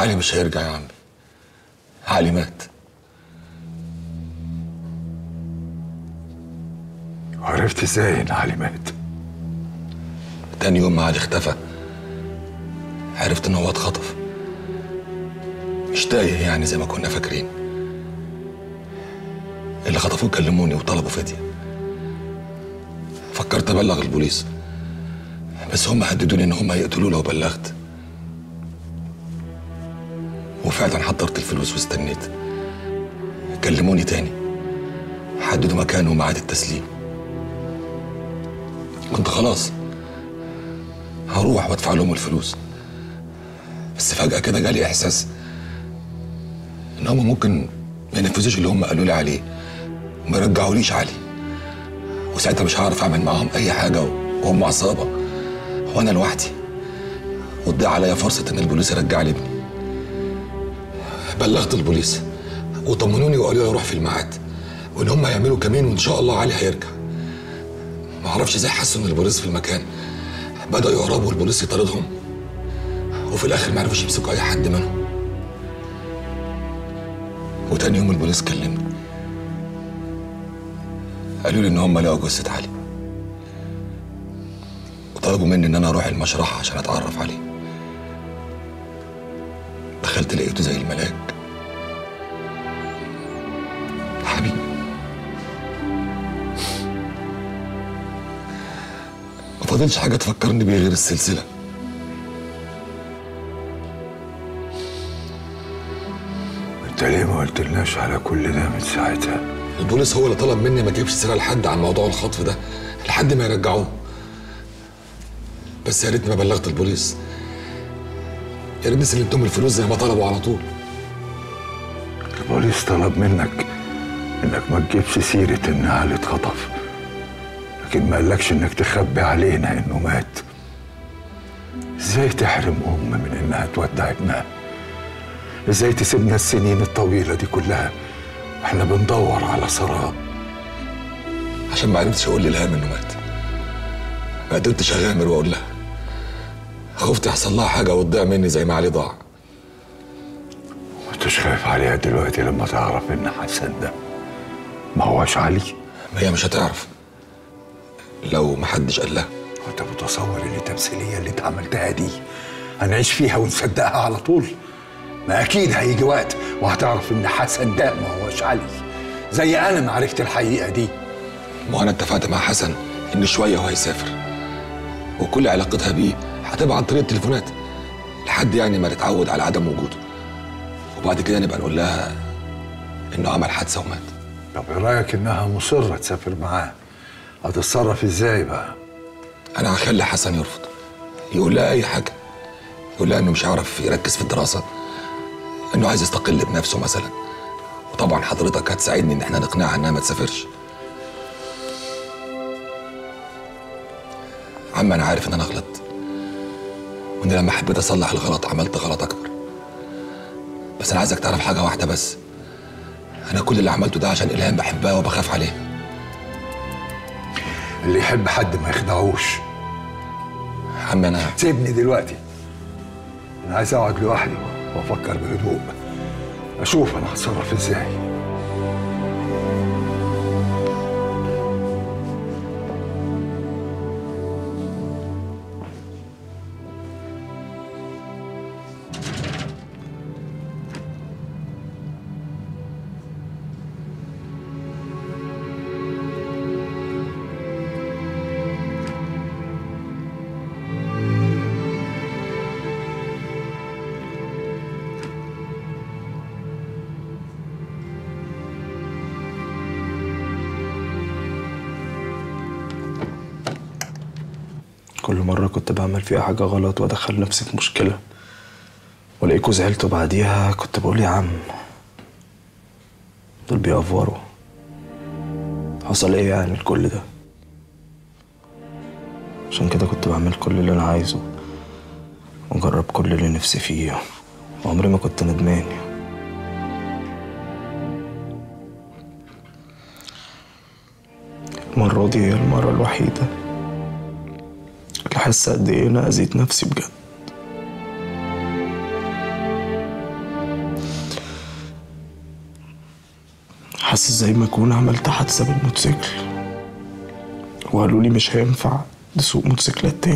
علي مش هيرجع يا عمي علي مات عرفت ازاي ان علي مات تاني يوم ما علي اختفى عرفت ان هو اتخطف مش تايه يعني زي ما كنا فاكرين اللي خطفوه كلموني وطلبوا فدية فكرت ابلغ البوليس بس هم هددوني ان هم هيقتلوه لو بلغت وفعلا حضرت الفلوس واستنيت كلموني تاني حددوا مكانه وميعاد التسليم كنت خلاص هروح وادفع لهم الفلوس بس فجأة كده جالي إحساس إن هم ممكن ما ينفذوش اللي هم قالوا لي عليه وما يرجعوليش علي وساعتها مش هعرف أعمل معاهم أي حاجة وهم عصابة وأنا لوحدي وتضيع عليا فرصة إن البوليس يرجع لي ابني بلغت البوليس وطمنوني وقالوا لي أروح في الميعاد وإن هم هيعملوا كمين وإن شاء الله علي هيرجع ما اعرفش ازاي حسوا ان البوليس في المكان بدأوا يقربوا والبوليس يطاردهم وفي الاخر ما عرفوش يمسكوا اي حد منهم وتاني يوم البوليس كلمني قالوا لي ان هم لقوا جثة علي وطلبوا مني ان انا اروح المشرحة عشان اتعرف عليه دخلت لقيته زي الملاك حبيبي ما فاضلش حاجة تفكرني بيه غير السلسلة انت ليه ما قلتلناش على كل ده من ساعتها البوليس هو اللي طلب مني ما اجيبش سيره لحد عن موضوع الخطف ده لحد ما يرجعوه بس يا ريتني ما بلغت البوليس يا ريتني سلمتهم الفلوس زي ما طلبوا على طول البوليس طلب منك انك ما تجيبش سيرة ان علي اتخطف لكن ما قالكش انك تخبي علينا انه مات ازاي تحرم ام من انها تودع ابنها ازاي تسيبنا السنين الطويلة دي كلها واحنا بندور على سراب عشان ما عرفتش اقول للهام انه مات ما قدرتش اغامر واقول لها خفت يحصل لها حاجه وتضيع مني زي ما علي ضاع انتش خايف عليها دلوقتي لما تعرف ان حسن ده ما هوش علي ما هي مش هتعرف لو ما حدش قال لها وانت متصور ان التمثيليه اللي انت عملتها دي هنعيش فيها ونصدقها على طول ما اكيد هيجي وقت وهتعرف ان حسن ده ما هوش علي زي انا ما عرفت الحقيقه دي ما انا اتفقت مع حسن ان شويه وهو هيسافر وكل علاقتها بيه هتبقى عن طريق التليفونات لحد يعني ما نتعود على عدم وجوده وبعد كده نبقى نقول لها انه عمل حادثه ومات طب ايه رايك انها مصره تسافر معاه هتتصرف ازاي بقى انا هخلي حسن يرفض يقول لها اي حاجه يقول لها انه مش هيعرف يركز في الدراسه انه عايز يستقل بنفسه مثلا وطبعا حضرتك هتساعدني ان احنا نقنعها انها ما تسافرش عم انا عارف ان انا غلطت وان لما حبيت اصلح الغلط عملت غلط اكبر بس انا عايزك تعرف حاجه واحده بس انا كل اللي عملته ده عشان الهام بحبها وبخاف عليها اللي يحب حد ما يخدعوش عم انا سيبني دلوقتي انا عايز اقعد لوحدي وافكر بهدوء اشوف انا هتصرف ازاي كل مرة كنت بعمل فيها حاجة غلط وأدخل نفسي في مشكلة ولاقيكوا زعلتوا بعديها كنت بقول يا عم دول بيأفوروا حصل ايه يعني لكل ده عشان كده كنت بعمل كل اللي أنا عايزه وأجرب كل اللي نفسي فيه وعمري ما كنت ندمان المرة دي هي المرة الوحيدة اللي حاسة قد إيه أنا أذيت نفسي بجد حاسس زي ما اكون عملت حادثه بالموتوسيكل وقالوا لي مش هينفع تسوق موتوسيكلات تاني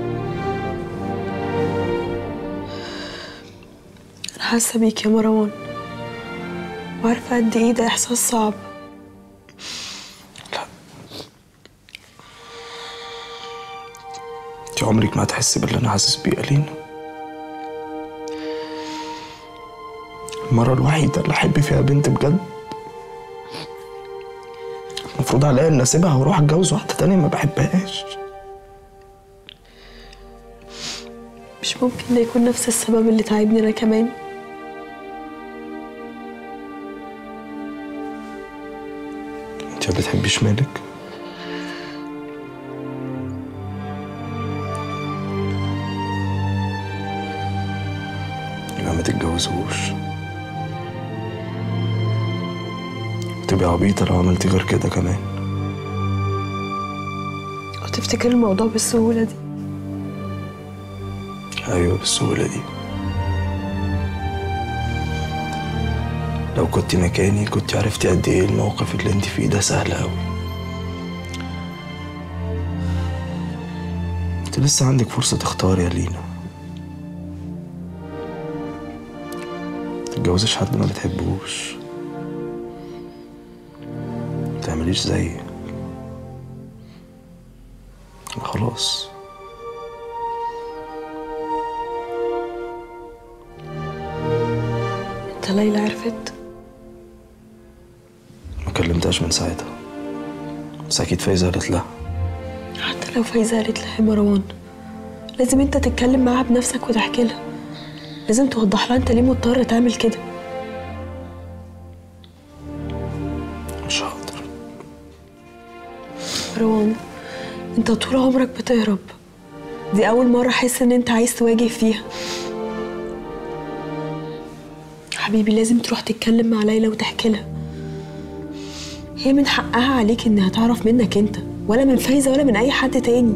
أنا حاسة بيك يا مروان وعارفة قد إيه ده إحساس صعب لا انت عمرك ما هتحس باللي انا حاسس بيه يا لينا المرة الوحيدة اللي أحب فيها بنت بجد المفروض عليا إن أسيبها وأروح أتجوز واحدة تانية ما بحبهاش مش ممكن ده يكون نفس السبب اللي تعبني أنا كمان انت ما بتحبيش مالك يبقى ما تتجوزوش تبقى عبيطة لو عملتي غير كده كمان وتفتكر الموضوع بالسهولة دي أيوة بالسهولة دي لو كنت مكاني كنت عرفتي قد ايه الموقف اللي انت فيه ده سهل أوي انت لسه عندك فرصة تختار يا لينا متتجوزيش حد ما بتحبوش متعمليش زيي أنا خلاص أنت ليلى عرفت ما كلمتهاش من ساعتها بس أكيد فايزة قالت لها حتى لو فايزة قالت لها يا مروان لازم أنت تتكلم معاها بنفسك وتحكي لها لازم توضح لها أنت ليه مضطر تعمل كده مش هقدر مروان أنت طول عمرك بتهرب دي أول مرة أحس إن أنت عايز تواجه فيها حبيبي لازم تروح تتكلم مع ليلى وتحكي لها هي من حقها عليك إنها تعرف منك أنت ولا من فايزة ولا من أي حد تاني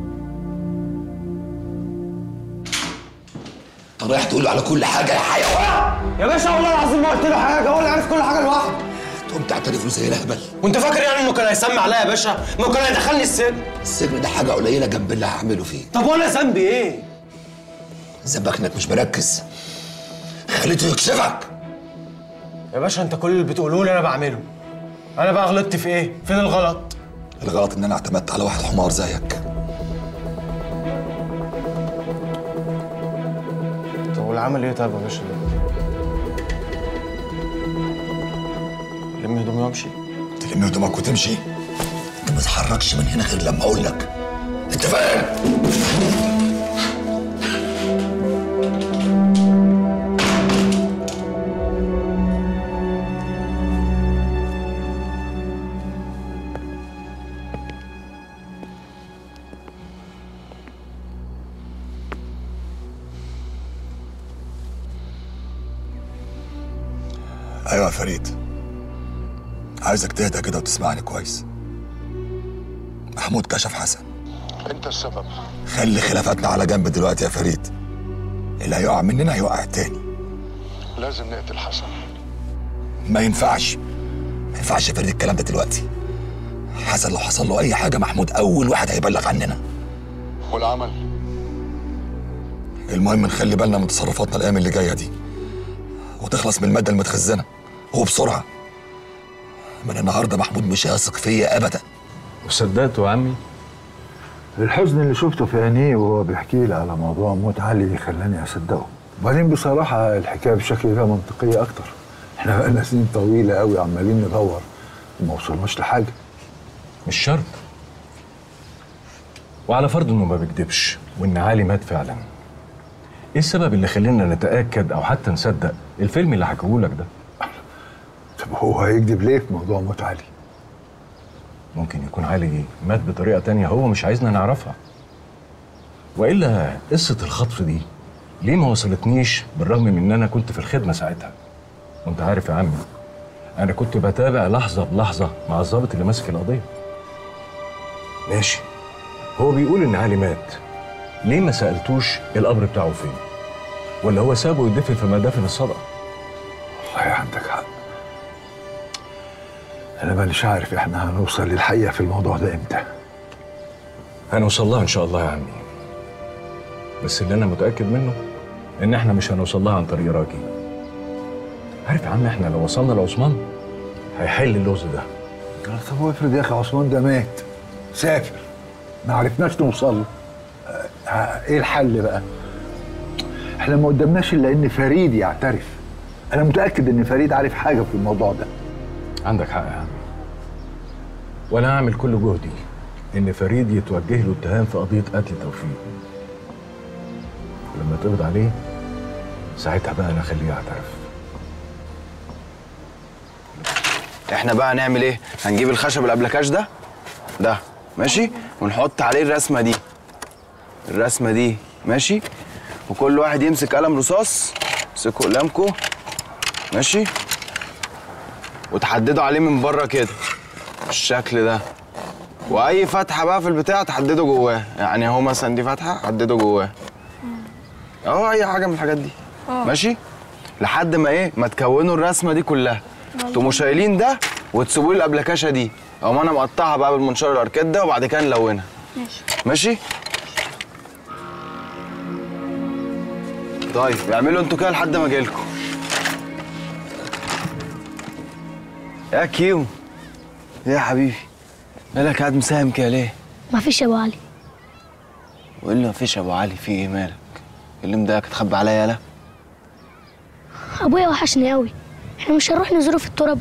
انت رايح تقول له على كل حاجه يا حيوان يا باشا والله العظيم ما قلت له حاجه هو اللي عارف كل حاجه لوحده تقوم تعترف له زي الهبل وانت فاكر يعني انه كان هيسمع عليا يا باشا ما هو كان هيدخلني السجن السجن ده حاجه قليله جنب اللي هعمله فيه طب وانا ذنبي ايه ذنبك انك مش مركز خليته يكشفك يا باشا انت كل اللي بتقوله لي انا بعمله انا بقى غلطت في ايه فين الغلط الغلط ان انا اعتمدت على واحد حمار زيك طب والعمل ايه طيب يا باشا لم هدومي وامشي تلم هدومك وتمشي انت ما تتحركش من هنا غير لما اقول لك انت فاهم ايوه يا فريد عايزك تهدى كده وتسمعني كويس محمود كشف حسن انت السبب خلي خلافاتنا على جنب دلوقتي يا فريد اللي هيقع مننا هيقع التاني لازم نقتل حسن ما ينفعش ما ينفعش يا فريد الكلام ده دلوقتي حسن لو حصل له اي حاجه محمود اول واحد هيبلغ عننا والعمل المهم نخلي بالنا من تصرفاتنا الايام اللي جايه دي وتخلص من الماده المتخزنه وبسرعه من النهارده محمود مش هيثق فيا ابدا وصدقته يا عمي الحزن اللي شفته في عينيه وهو بيحكي لي على موضوع موت علي خلاني اصدقه وبعدين بصراحه الحكايه بشكل ده منطقيه اكتر احنا بقالنا سنين طويله قوي عمالين ندور وما وصلناش لحاجه مش شرط وعلى فرض انه ما بيكدبش وان علي مات فعلا ايه السبب اللي خلينا نتاكد او حتى نصدق الفيلم اللي حكيهولك ده طب هو هيكذب ليه في موضوع موت علي ممكن يكون علي مات بطريقه تانية هو مش عايزنا نعرفها والا قصه الخطف دي ليه ما وصلتنيش بالرغم من ان انا كنت في الخدمه ساعتها وانت عارف يا عمي انا كنت بتابع لحظه بلحظه مع الضابط اللي ماسك القضيه ماشي هو بيقول ان علي مات ليه ما سالتوش القبر بتاعه فين ولا هو سابه يدفن في مدافن الصدقه والله عندك حق انا مانيش عارف احنا هنوصل للحقيقه في الموضوع ده امتى هنوصل لها ان شاء الله يا عمي بس اللي انا متاكد منه ان احنا مش هنوصل لها عن طريق راجي عارف يا عم احنا لو وصلنا لعثمان هيحل اللغز ده طب هو افرض يا اخي عثمان ده مات سافر ما عرفناش نوصل له آه، ايه الحل بقى؟ احنا ما قدامناش الا ان فريد يعترف انا متاكد ان فريد عارف حاجه في الموضوع ده عندك حق يا عم وانا هعمل كل جهدي ان فريد يتوجه له اتهام في قضيه قتل توفيق ولما تقبض عليه ساعتها بقى انا اخليه يعترف احنا بقى هنعمل ايه هنجيب الخشب الابلكاش ده ده ماشي ونحط عليه الرسمه دي الرسمه دي ماشي وكل واحد يمسك قلم رصاص امسكوا قلمكم ماشي وتحددوا عليه من بره كده بالشكل ده واي فتحه بقى في البتاع تحددوا جواه يعني اهو مثلا دي فتحه حددوا جواه اهو اي حاجه من الحاجات دي ماشي لحد ما ايه ما تكونوا الرسمه دي كلها تقوموا شايلين ده وتسيبوا لي الابلكاشه دي اقوم انا مقطعها بقى بالمنشار الاركاد ده وبعد كده نلونها ماشي ماشي طيب اعملوا انتوا كده لحد ما اجيلكم يا كيو ايه يا حبيبي مالك قاعد مساهم كده ليه مفيش يا ابو علي وايه اللي مفيش يا ابو علي في ايه مالك إيه اللي مضايقك تخبي عليا يالا ابويا وحشني قوي احنا مش هنروح نزوره في التراب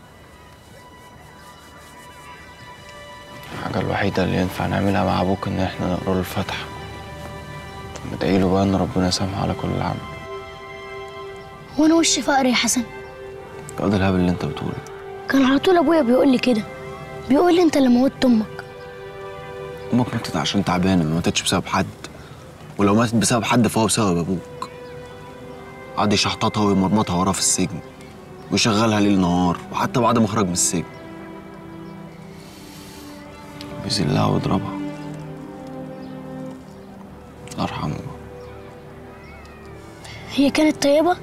الحاجة الوحيدة اللي ينفع نعملها مع أبوك إن إحنا نقرا له الفاتحة ندعي له بقى إن ربنا يسامحه على كل العمل وانا وش فقر يا حسن اقعد الهبل اللي أنت بتقوله كان على طول ابويا بيقول لي كده بيقول لي انت اللي موتت امك أمك ماتت عشان تعبانة ما ماتتش بسبب حد ولو ماتت بسبب حد فهو بسبب أبوك قعد يشحططها ويمرمطها وراه في السجن ويشغلها ليل نهار وحتى بعد ما خرج من السجن بيذلها ويضربها الله يرحمه هي كانت طيبه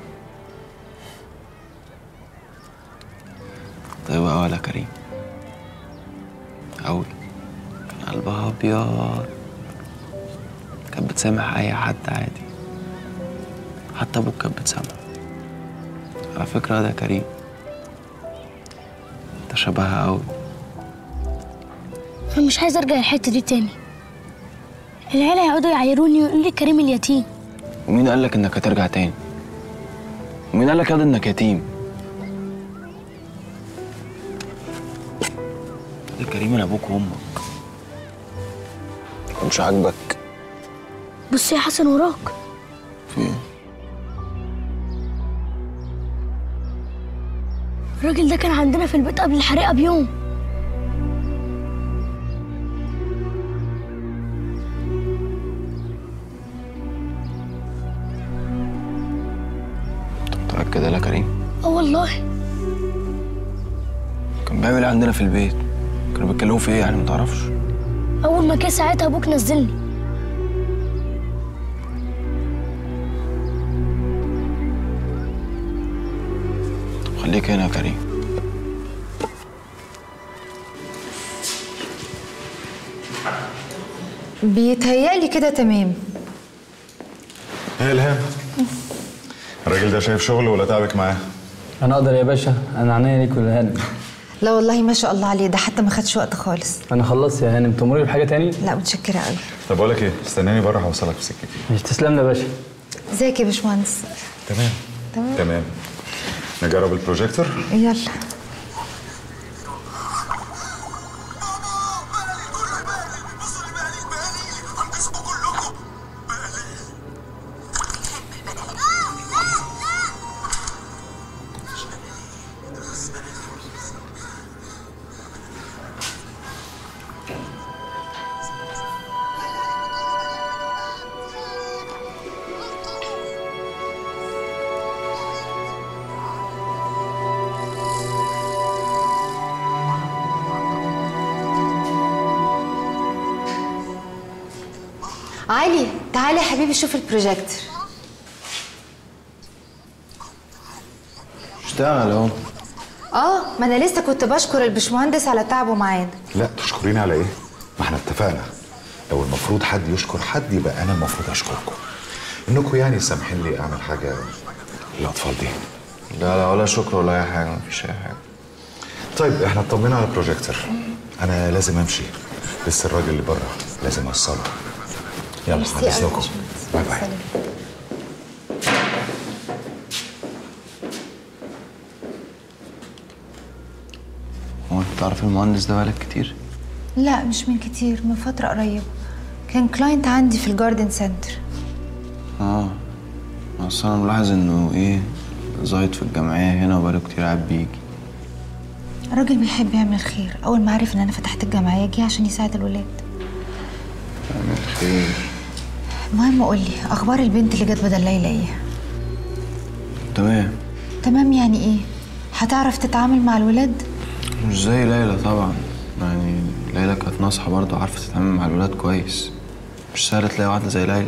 طيبة أوي يا كريم أوي كان قلبها أبيض كانت بتسامح أي حد عادي حتى أبوك كانت بتسامحه على فكرة ده يا كريم أنت شبهها أوي انا مش عايز ارجع الحته دي تاني العيله يقعدوا يعايروني ويقولوا لي كريم اليتيم ومين قال لك إنك هترجع تاني؟ ومين قال لك ياض إنك يتيم؟ يا كريم أنا أبوك وأمك مش عاجبك بص يا حسن وراك في إيه؟ الراجل ده كان عندنا في البيت قبل الحريقه بيوم متأكد يا كريم؟ اه والله كان بيعمل ايه عندنا في البيت؟ كانوا بيتكلموا في ايه يعني ما تعرفش؟ اول ما جه ساعتها ابوك نزلني طب خليك هنا يا كريم بيتهيألي كده تمام ايه الهام الراجل ده شايف شغل ولا تعبك معاه انا اقدر يا باشا انا عينيا ليك ولا هانم لا والله ما شاء الله عليه ده حتى ما خدش وقت خالص انا خلصت يا هانم تمري بحاجه تاني لا متشكرة قوي طب اقول لك ايه استناني بره هوصلك في سكتي مش تسلم يا باشا ازيك يا باشمهندس تمام تمام تمام نجرب البروجيكتور يلا علي تعالي يا حبيبي شوف البروجيكتور اشتغل اهو اه ما انا لسه كنت بشكر البشمهندس على تعبه معانا لا تشكريني على ايه؟ ما احنا اتفقنا لو المفروض حد يشكر حد يبقى انا المفروض اشكركم انكم يعني سامحين لي اعمل حاجه للاطفال دي لا لا ولا شكر ولا اي حاجه مفيش اي حاجه طيب احنا اطمنا على البروجيكتور انا لازم امشي لسه الراجل اللي بره لازم اوصله يلا ميرسي مع أوي اذنكم باشمهندس. باي باي سلام. هو انت تعرف المهندس ده بقالك كتير لا مش من كتير من فترة قريبة كان كلاينت عندي في الجاردن سنتر اه بس انا ملاحظ انه ايه زايد في الجمعيه هنا وبقاله كتير قاعد بيجي راجل بيحب يعمل خير أول ما عرف إن أنا فتحت الجمعية جه عشان يساعد الولاد يعمل خير المهم قولي أخبار البنت اللي جت بدل ليلى إيه؟ تمام تمام يعني إيه؟ هتعرف تتعامل مع الولاد؟ مش زي ليلى طبعا يعني ليلى كانت ناصحة برضه عارفة تتعامل مع الولاد كويس مش سهل تلاقي واحدة زي ليلى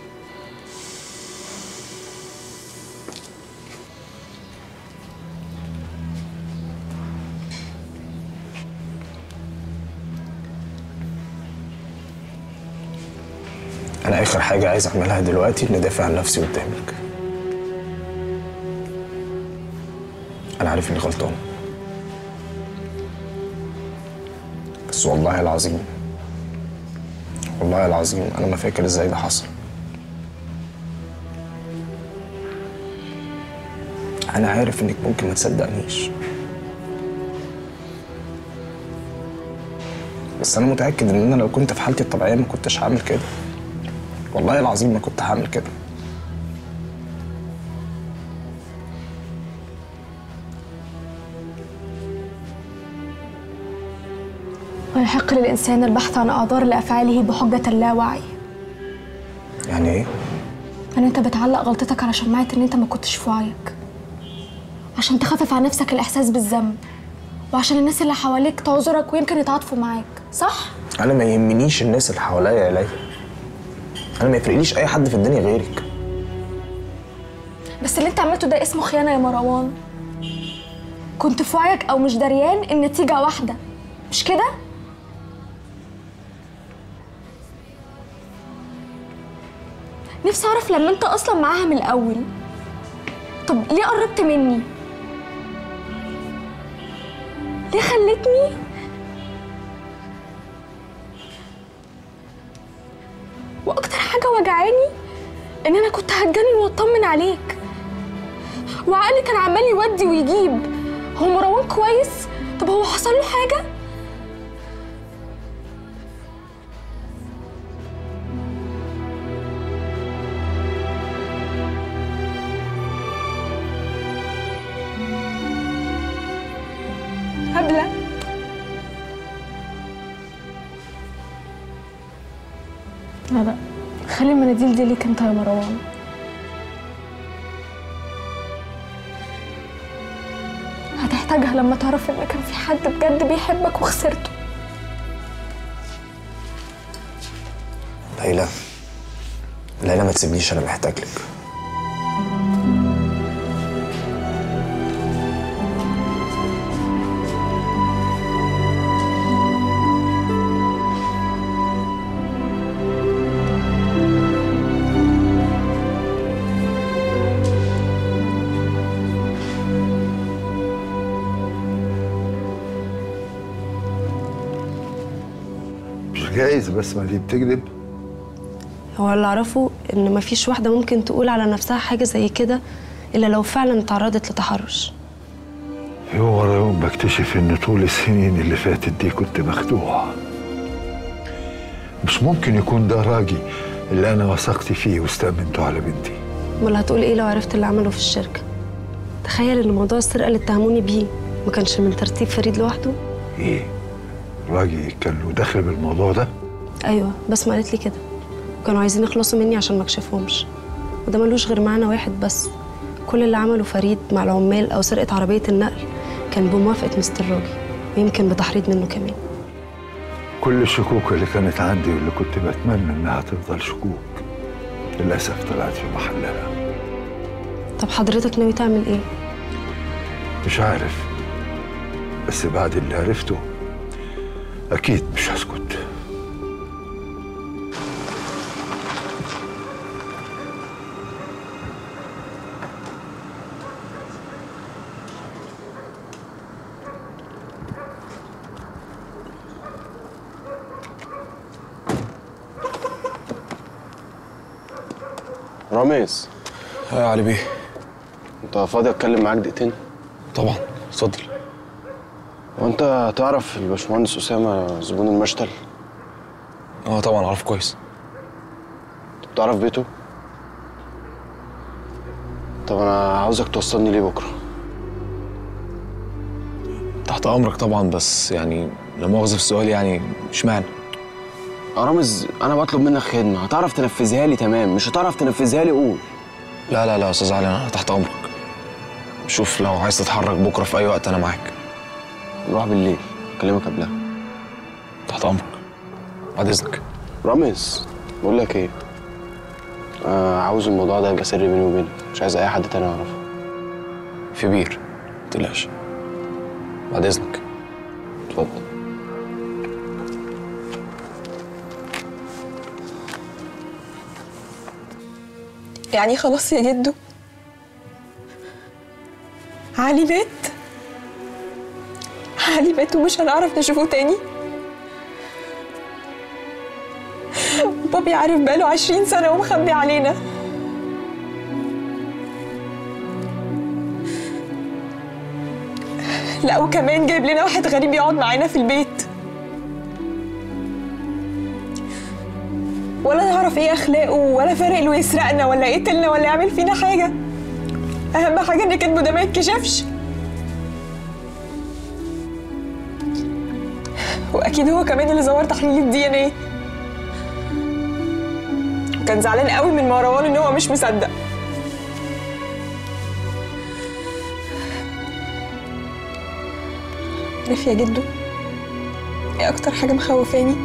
انا اخر حاجه عايز اعملها دلوقتي ان ادافع عن نفسي قدامك انا عارف اني غلطان بس والله العظيم والله العظيم انا ما فاكر ازاي ده حصل انا عارف انك ممكن ما تصدقنيش بس انا متاكد ان انا لو كنت في حالتي الطبيعيه ما كنتش هعمل كده والله العظيم ما كنت هعمل كده ويحق للإنسان البحث عن أعذار لأفعاله بحجة اللاوعي يعني ايه أن أنت بتعلق غلطتك على شماعة إن أنت ما كنتش في وعيك عشان تخفف عن نفسك الإحساس بالذنب وعشان الناس اللي حواليك تعذرك ويمكن يتعاطفوا معاك صح؟ انا ما يهمنيش الناس اللي حواليا يا ليلى انا ما يفرقليش اي حد في الدنيا غيرك بس اللي أنت عملته ده اسمه خيانة يا مروان كنت في وعيك أو مش دريان النتيجة واحدة مش كده؟ نفسي أعرف لما أنت أصلا معاها من الأول طب ليه قربت مني؟ ليه خلتني واكتر حاجه وجعاني ان انا كنت هتجنن واطمن عليك وعقلي كان عمال يودي ويجيب هو مروان كويس طب هو حصل له حاجه هبله لا لا خلي المناديل دي ليك انت يا مروان هتحتاجها لما تعرف ان كان في حد بجد بيحبك وخسرته ليلى ليلى ما تسيبنيش انا محتاج لك مش جايز بسمة دي بتكذب هو اللي اعرفه ان مفيش واحده ممكن تقول على نفسها حاجه زي كده الا لو فعلا اتعرضت لتحرش يوم ورا يوم بكتشف ان طول السنين اللي فاتت دي كنت مخدوع مش ممكن يكون ده راجي اللي انا وثقت فيه واستأمنته على بنتي امال هتقول ايه لو عرفت اللي عمله في الشركه تخيل ان موضوع السرقه اللي اتهموني بيه ما كانش من ترتيب فريد لوحده ايه راجي كان له دخل بالموضوع ده ايوه بس ما قالت لي كده كانوا عايزين يخلصوا مني عشان ما اكشفهمش وده ملوش غير معنى واحد بس كل اللي عمله فريد مع العمال او سرقه عربيه النقل كان بموافقه مستر راجي ويمكن بتحريض منه كمان كل الشكوك اللي كانت عندي واللي كنت بتمنى انها تفضل شكوك للاسف طلعت في محلها طب حضرتك ناوي تعمل ايه مش عارف بس بعد اللي عرفته اكيد مش هسكت رامز يا علي بيه انت فاضي اتكلم معاك دقيقتين طبعا اتفضل وانت تعرف الباشمهندس اسامه زبون المشتل اه طبعا عارف كويس تعرف بيته طب انا عاوزك توصلني ليه بكره تحت امرك طبعا بس يعني لا مؤاخذه في سؤالي يعني اشمعنى يا رامز انا بطلب منك خدمه هتعرف تنفذها لي تمام مش هتعرف تنفذها لي قول لا لا لا يا استاذ علي انا تحت امرك شوف لو عايز تتحرك بكره في اي وقت انا معاك نروح بالليل اكلمك قبلها تحت امرك بعد اذنك رامز بقول لك ايه آه عاوز الموضوع ده يبقى سر بيني وبينك مش عايز اي حد تاني يعرفه في بير متقلقش بعد اذنك اتفضل يعني خلاص يا جدو علي مات علي مات ومش هنعرف نشوفه تاني بابي عارف بقاله عشرين سنة ومخبي علينا لا وكمان جايب لنا واحد غريب يقعد معانا في البيت ولا نعرف ايه اخلاقه ولا فارق له يسرقنا ولا يقتلنا ولا يعمل فينا حاجه اهم حاجه ان كاتبه ده ما يتكشفش واكيد هو كمان اللي زور تحليل الدي ان ايه وكان زعلان قوي من مروان ان هو مش مصدق عارف يا جدو ايه اكتر حاجه مخوفاني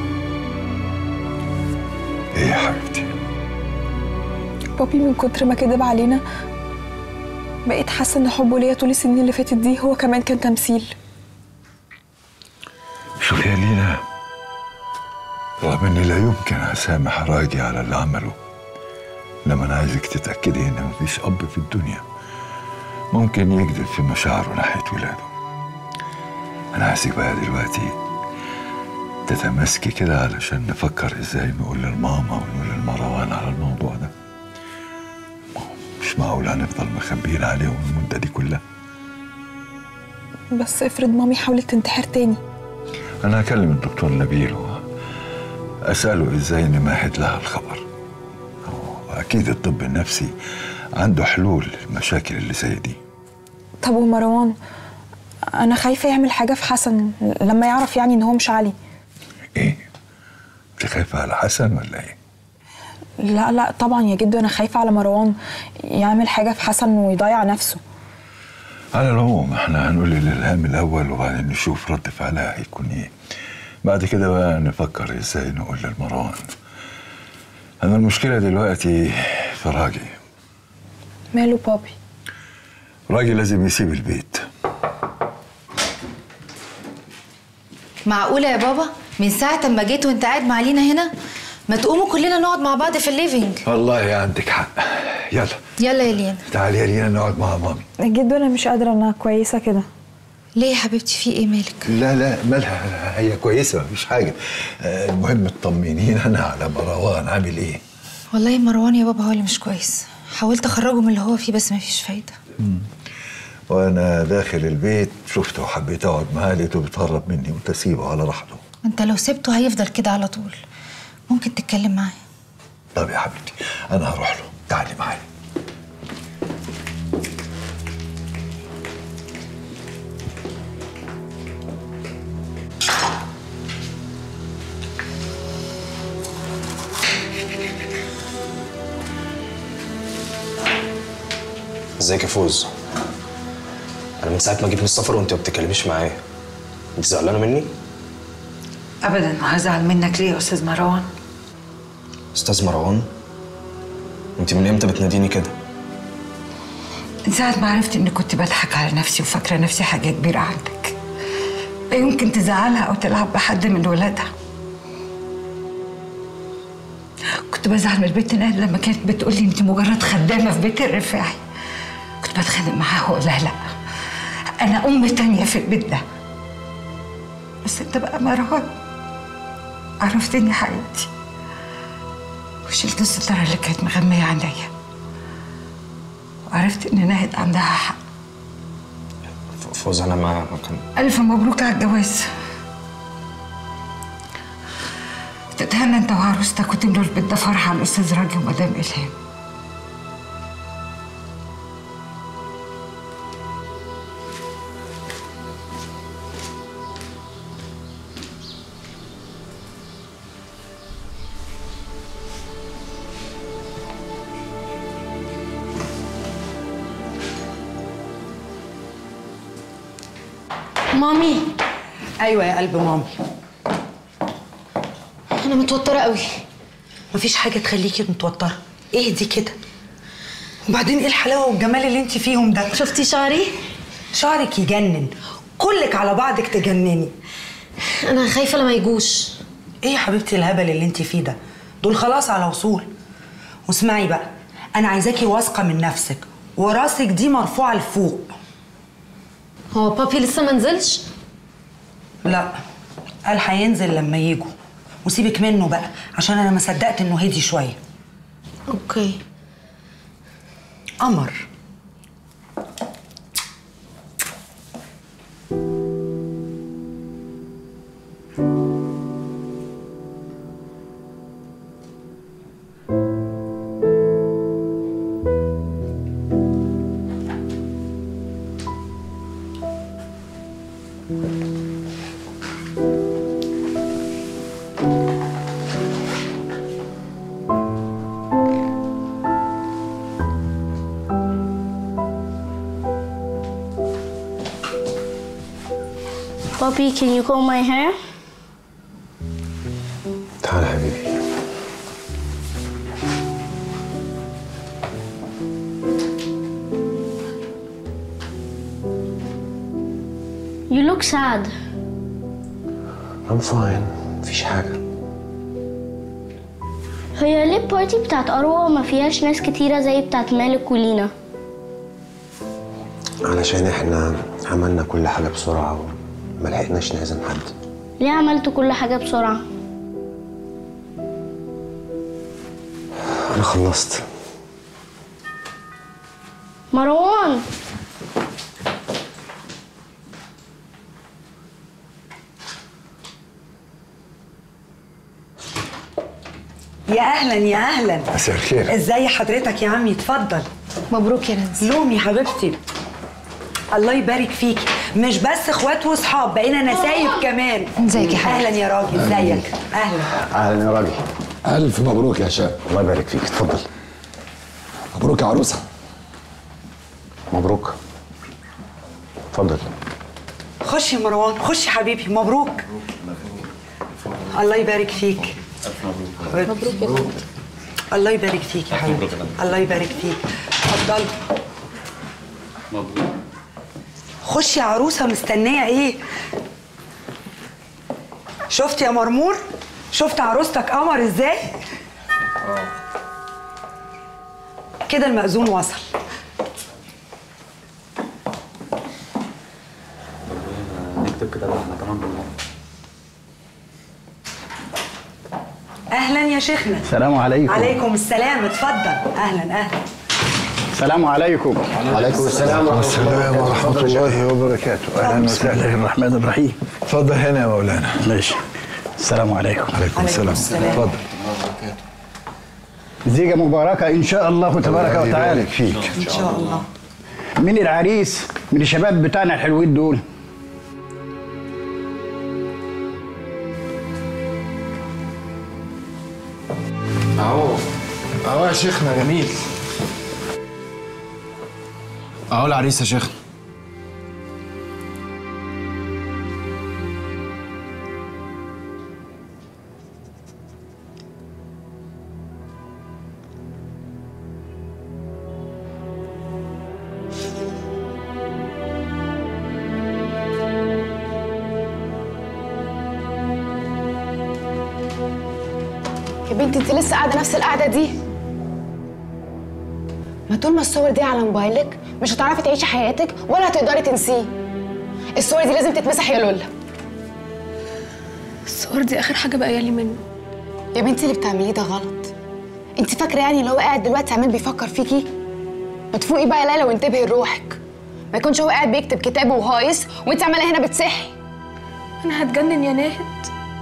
ايه يا حبيبتي بابي من كتر ما كذب علينا بقيت حاسه ان حبه ليا طول السنين اللي فاتت دي هو كمان كان تمثيل شوف يا لينا رغم اني لا يمكن اسامح راجي على اللي عمله لما انا عايزك تتاكدي ان مفيش اب في الدنيا ممكن يكذب في مشاعره ناحيه ولاده انا عايزك بقى دلوقتي تتماسكي كده علشان نفكر ازاي نقول للماما ونقول للمروان على الموضوع ده ما هو مش معقول هنفضل مخبيين عليهم المده دي كلها بس افرض مامي حاولت تنتحر تاني أنا هكلم الدكتور نبيل وأسأله إزاي نمهد لها الخبر أكيد الطب النفسي عنده حلول للمشاكل اللي زي دي طب ومروان انا خايفه يعمل حاجه في حسن لما يعرف يعني ان هو مش علي أنت خايفة على حسن ولا إيه؟ لا لا طبعا يا جدو انا خايفه على مروان يعمل حاجه في حسن ويضيع نفسه على العموم احنا هنقول للإلهام الأول وبعدين نشوف رد فعلها هيكون إيه بعد كده بقى نفكر إزاي نقول للمروان أنا المشكلة دلوقتي في راجي ماله بابي راجي لازم يسيب البيت معقولة يا بابا من ساعة ما جيت وانت قاعد مع لينا هنا ما تقوموا كلنا نقعد مع بعض في الليفينج والله عندك حق يلا يلا يا لينا تعالي يا لينا نقعد مع مامي جدو انا مش قادره انا كويسه كده ليه يا حبيبتي في ايه مالك لا لا مالها هي كويسة مفيش حاجة آه، المهم تطمنين أنا على مروان عامل إيه والله مروان يا بابا هو اللي مش كويس حاولت اخرجه من اللي هو فيه بس مفيش فايدة وأنا داخل البيت شفته وحبيت أقعد معاه لقيته بيتهرب مني قلت أسيبه على راحته انت لو سبته هيفضل كده على طول ممكن تتكلم معاه طب يا حبيبتي أنا هروح له تعالي معايا ازيك يا فوز انا من ساعه ما جيت من السفر وانت ما بتتكلميش معايا انت زعلانه مني ابدا هزعل منك ليه يا استاذ مروان استاذ مروان انت من امتى بتناديني كده من ساعه ما عرفت اني كنت بضحك على نفسي وفاكره نفسي حاجه كبيره عندك لا يمكن تزعلها أو تلعب بحد من ولادها كنت بزعل من البنت نهد لما كانت بتقول لي انت مجرد خدامه في بيت الرفاعي كنت بتخانق معاها واقول لها لا انا ام تانية في البيت ده بس انت بقى مروان عرفتني حقيقتي وشلت الستاره اللي كانت مغميه عينيا وعرفت ان ناهد عندها حق ف- فوز انا ما ما كان الف مبروك على الجواز تتهنى انت وعروستك وتملوا البيت ده فرحه على الاستاذ راجي ومدام الهام مامي ايوه يا قلب مامي انا متوتره قوي مفيش حاجة تخليكي متوترة اهدي كده وبعدين ايه الحلاوة والجمال اللي انت فيهم ده شفتي شعري؟ شعرك يجنن كلك على بعضك تجنني انا خايفه لما يجوش ايه يا حبيبتي الهبل اللي انت فيه ده دول خلاص على وصول واسمعي بقى انا عايزاكي واثقة من نفسك وراسك دي مرفوعة لفوق هو بابي لسه ما نزلش لا قال هينزل لما يجوا وسيبك منه بقى عشان انا ما صدقت انه هدي شويه اوكي قمر Poppy, can you comb my hair? تعال يا حبيبي You look sad. I'm fine مفيش حاجة هي ليه البارتي بتاعت أروى ما فيهاش ناس كتيرة زي بتاعت مالك ولينا؟ علشان احنا عملنا كل حاجة بسرعة وما لحقناش نعزم حد ليه عملتوا كل حاجة بسرعة؟ أنا خلصت مروان يا اهلا يا اهلا مساء الخير ازاي حضرتك يا عمي اتفضل مبروك يا نانسي لومي حبيبتي الله يبارك فيكي مش بس اخوات واصحاب بقينا نسايب كمان ازيك يا حبيبتي؟ اهلا يا راجل ازيك اهلا أهلا يا راجل ألف مبروك يا شاب الله يبارك فيك اتفضل مبروك يا عروسة مبروك اتفضل خش يا مروان خش يا حبيبي مبروك الله يبارك فيك مبروك يا الله يبارك فيك يا حبيبي الله يبارك فيك اتفضل مبروك خش يا عروسه مستنيه ايه شفت يا مرمور شفت عروستك قمر ازاي كده المأذون وصل نكتب كده بقى احنا كمان بالمرة اهلا يا شيخنا السلام عليكم عليكم السلام اتفضل اهلا اهلا السلام عليكم وعليكم السلام ورحمة السلام ورحمة الله وبركاته أهلا بسم الله وسهلا الرحمن الرحيم اتفضل هنا يا مولانا ماشي السلام عليكم عليكم السلام اتفضل زيجة مباركة إن شاء الله تبارك الله وتعالى يبارك فيك ان شاء الله مين العريس من الشباب بتاعنا الحلوين دول اهو اهو يا شيخنا جميل اهو العريس يا شيخنا يا بنتي انت لسه قاعده نفس القعده دي ما طول ما الصور دي على موبايلك مش هتعرفي تعيشي حياتك ولا هتقدري تنسيه الصور دي لازم تتمسح يا لولا الصور دي اخر حاجه بقى لي منه يا بنتي اللي بتعمليه ده غلط انت فاكره يعني لو هو قاعد دلوقتي عمال بيفكر فيكي ما تفوقي بقى يا ليلى وانتبهي لروحك ما يكونش هو قاعد بيكتب كتابه وهايص وانت عماله هنا بتصحي انا هتجنن يا ناهد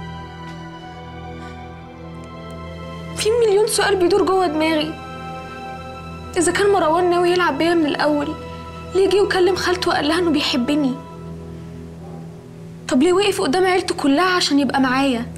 في مليون سؤال بيدور جوه دماغي اذا كان مروان ناوي يلعب بيا من الاول ليه جه وكلم خالته وقال لها انه بيحبني طب ليه وقف قدام عيلته كلها عشان يبقى معايا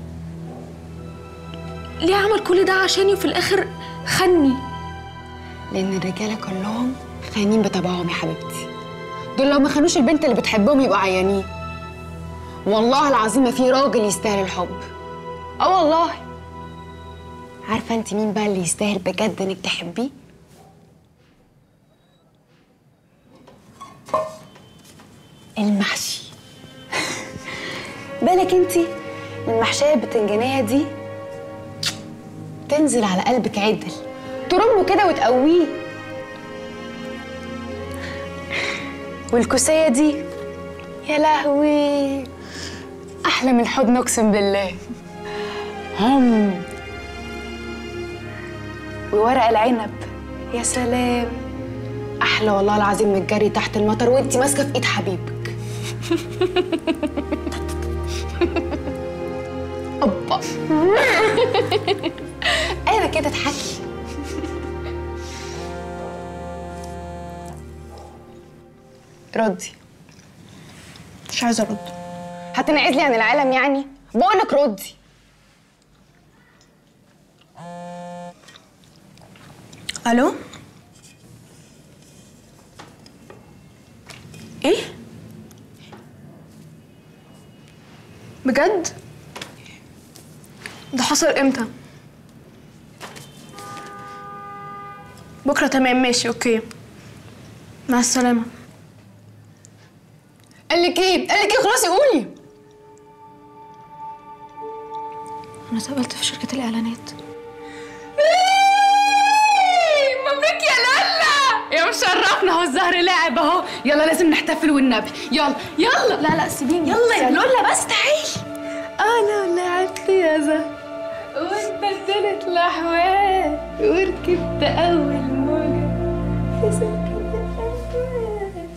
ليه عمل كل ده عشاني وفي الاخر خني لان الرجاله كلهم خاينين بطبعهم يا حبيبتي دول لو ما خانوش البنت اللي بتحبهم يبقوا عيانين والله العظيم ما في راجل يستاهل الحب اه والله عارفه انت مين بقى اللي يستاهل بجد انك تحبيه المحشي بالك انت المحشيه البتنجانيه دي تنزل على قلبك عدل ترمه كده وتقويه والكوسيه دي يا لهوي احلى من الحضن اقسم بالله هم وورق العنب يا سلام احلى والله العظيم من الجري تحت المطر وانت ماسكه في ايد حبيبك اوبا ايوه كده اضحكي ردي مش عايزه ارد هتنعزلي عن العالم يعني بقولك ردي الو ايه بجد ده حصل امتى بكره تمام ماشي اوكي مع السلامه قال لك ايه قال لك ايه خلاص قولي انا اتقبلت في شركه الاعلانات مبروك يا لالا يا مشرفنا اهو الزهر لاعب اهو يلا لازم نحتفل والنبي يلا يلا لا لا سيبيني يلا يا لولا بس تعالي انا لعبت يا زهر واتبدلت الاحوال وركبت اول موجه في سكه الألوان.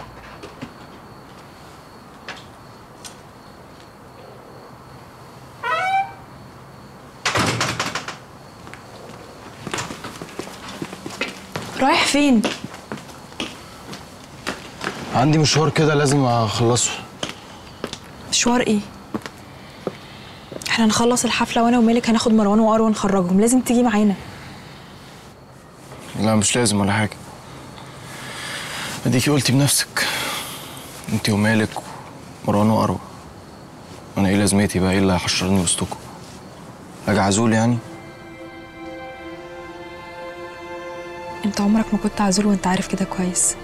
رايح فين عندي مشوار كده لازم اخلصه مشوار ايه احنا نخلص الحفله وانا ومالك هناخد مروان وارو ونخرجهم لازم تيجي معانا لا مش لازم ولا حاجه اديكي قلتي بنفسك انت ومالك ومروان وأروى وانا ايه لازمتي بقى ايه اللي هيحشرني وسطكم اجي عزول يعني انت عمرك ما كنت عزول وانت عارف كده كويس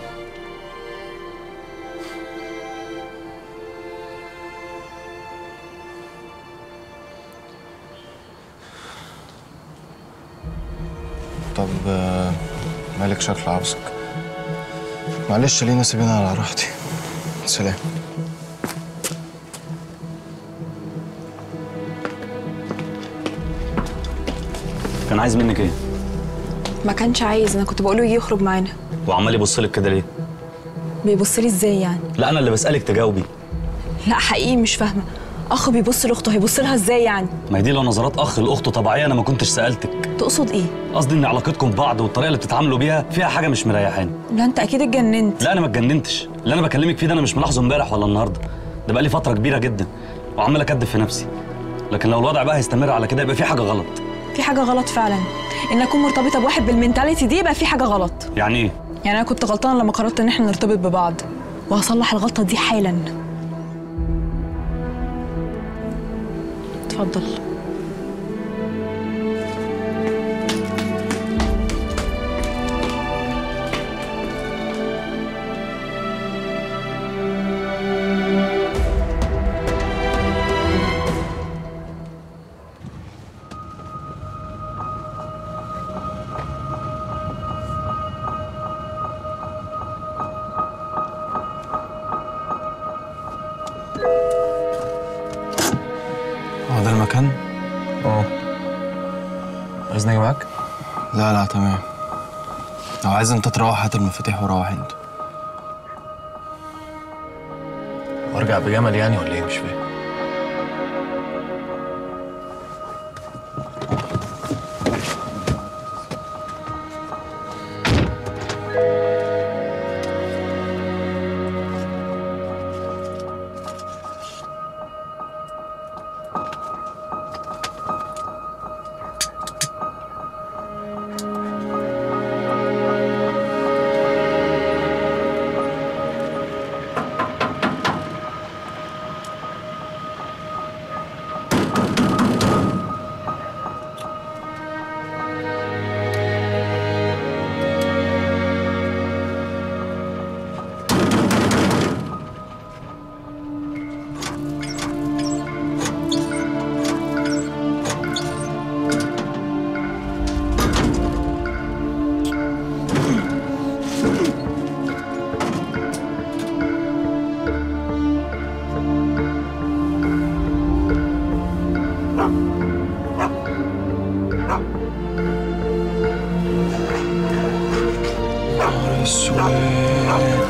طب آه، مالك شكل عاوزك معلش لينا سيبينا على راحتي سلام كان عايز منك ايه؟ ما كانش عايز انا كنت بقوله يجي يخرج معانا وعمال يبص لك كده ليه؟ بيبص لي ازاي يعني لا انا اللي بسالك تجاوبي لا حقيقي مش فاهمه اخ بيبص لاخته هيبص لها ازاي يعني ما هي دي لو نظرات اخ لاخته طبيعيه انا ما كنتش سالتك تقصد ايه قصدي ان علاقتكم ببعض والطريقه اللي بتتعاملوا بيها فيها حاجه مش مريحاني لا انت اكيد اتجننت لا انا ما اتجننتش اللي انا بكلمك فيه ده انا مش ملاحظه امبارح ولا النهارده ده بقالي فتره كبيره جدا وعمال اكدب في نفسي لكن لو الوضع بقى هيستمر على كده يبقى في حاجه غلط في حاجه غلط فعلا ان اكون مرتبطه بواحد بالمنتاليتي دي يبقى في حاجه غلط يعني ايه يعني انا كنت غلطانه لما قررت ان احنا نرتبط ببعض وهصلح الغلطه دي حالا اتفضل عايزني اجي معاك؟ لا لا تمام لو عايز انت تروح هات المفاتيح وروح انت وارجع بجمل يعني ولا ايه مش فاهم نهار اسود